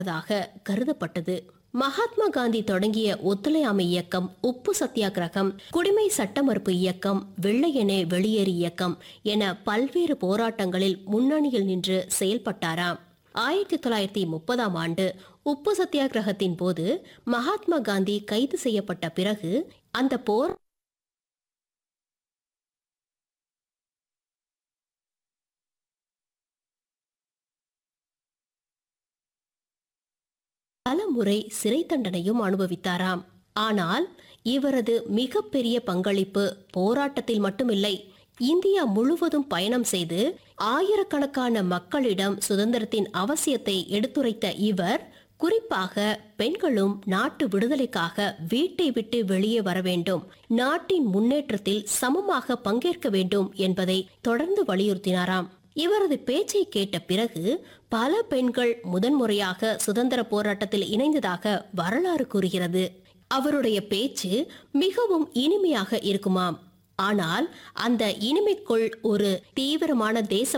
தாக கருதப்பட்டது மகாத்மா காந்தி தொடங்கிய ஒத்துழையாமை இயக்கம் உப்பு சத்தியாகிரகம் குடிமை சட்ட மறுப்பு இயக்கம் வெள்ளையனே வெளியேறு இயக்கம் என பல்வேறு போராட்டங்களில் முன்னணியில் நின்று செயல்பட்டாராம் ஆயிரத்தி தொள்ளாயிரத்தி முப்பதாம் ஆண்டு உப்பு சத்தியாகிரகத்தின் போது மகாத்மா காந்தி கைது செய்யப்பட்ட பிறகு அந்த போர் பல முறை சிறை தண்டனையும் அனுபவித்தாராம் ஆனால் இவரது மிகப்பெரிய பங்களிப்பு போராட்டத்தில் மட்டுமில்லை இந்தியா முழுவதும் பயணம் செய்து ஆயிரக்கணக்கான மக்களிடம் சுதந்திரத்தின் அவசியத்தை எடுத்துரைத்த இவர் குறிப்பாக பெண்களும் நாட்டு விடுதலைக்காக வீட்டை விட்டு வெளியே வர வேண்டும் நாட்டின் முன்னேற்றத்தில் சமமாக பங்கேற்க வேண்டும் என்பதை தொடர்ந்து வலியுறுத்தினாராம் இவரது பேச்சை கேட்ட பிறகு பல பெண்கள் முதன்முறையாக சுதந்திர போராட்டத்தில் இணைந்ததாக வரலாறு கூறுகிறது அவருடைய பேச்சு மிகவும் இனிமையாக இருக்குமாம் ஆனால் அந்த இனிமைக்குள் ஒரு தீவிரமான தேச